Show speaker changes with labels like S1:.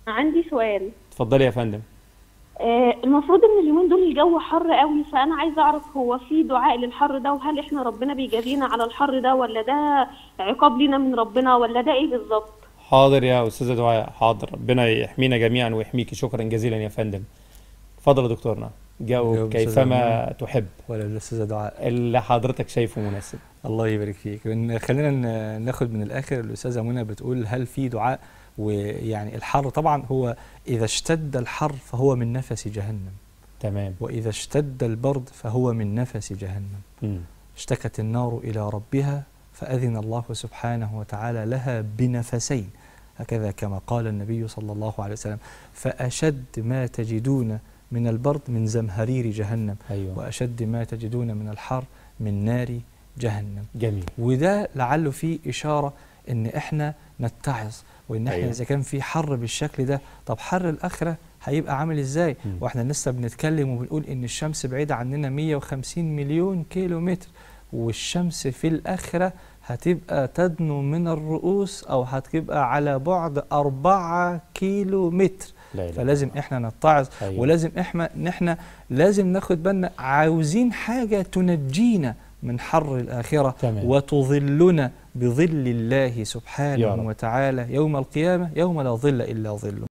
S1: عندي سؤال
S2: اتفضلي يا فندم
S1: آه، المفروض ان اليومين دول الجو حر قوي فانا عايزه اعرف هو في دعاء للحر ده وهل احنا ربنا بيجازينا على الحر ده ولا ده عقاب لينا من ربنا ولا ده ايه بالظبط
S2: حاضر يا استاذه دعاء حاضر ربنا يحمينا جميعا ويحميكي شكرا جزيلا يا فندم اتفضل يا دكتورنا جاوب
S3: جاوب أستاذة
S2: كيفما
S3: منى.
S2: تحب
S3: ولا الأستاذة دعاء
S2: اللي حضرتك شايفه مناسب
S3: الله يبارك فيك لأن خلينا ن- ناخد من الآخر الأستاذة منى بتقول هل في دعاء ويعني الحر طبعا هو إذا اشتد الحر فهو من نفس جهنم
S2: تمام
S3: وإذا اشتد البرد فهو من نفس جهنم
S2: مم.
S3: اشتكت النار إلى ربها فأذن الله سبحانه وتعالى لها بنفسين هكذا كما قال النبي صلى الله عليه وسلم فأشد ما تجدون من البرد من زمهرير جهنم
S2: ايوه
S3: وأشد ما تجدون من الحر من نار جهنم
S2: جميل
S3: وده لعله فيه إشارة إن إحنا نتعظ وإن إحنا
S2: أيوة.
S3: إذا كان في حر بالشكل ده طب حر الآخرة هيبقى عامل إزاي
S2: مم.
S3: وإحنا لسه بنتكلم وبنقول إن الشمس بعيدة عننا 150 مليون كيلو متر والشمس في الآخرة هتبقى تدنو من الرؤوس أو هتبقى على بعد أربعة كيلو متر
S2: لا إله
S3: فلازم إحنا نتعظ
S2: أيوة.
S3: ولازم إحنا نحن لازم ناخد بالنا عاوزين حاجة تنجينا من حر الآخرة
S2: تمام.
S3: وتظلنا بظل الله
S2: يا
S3: سبحانه
S2: رب.
S3: وتعالى يوم القيامة يوم لا ظل إلا ظله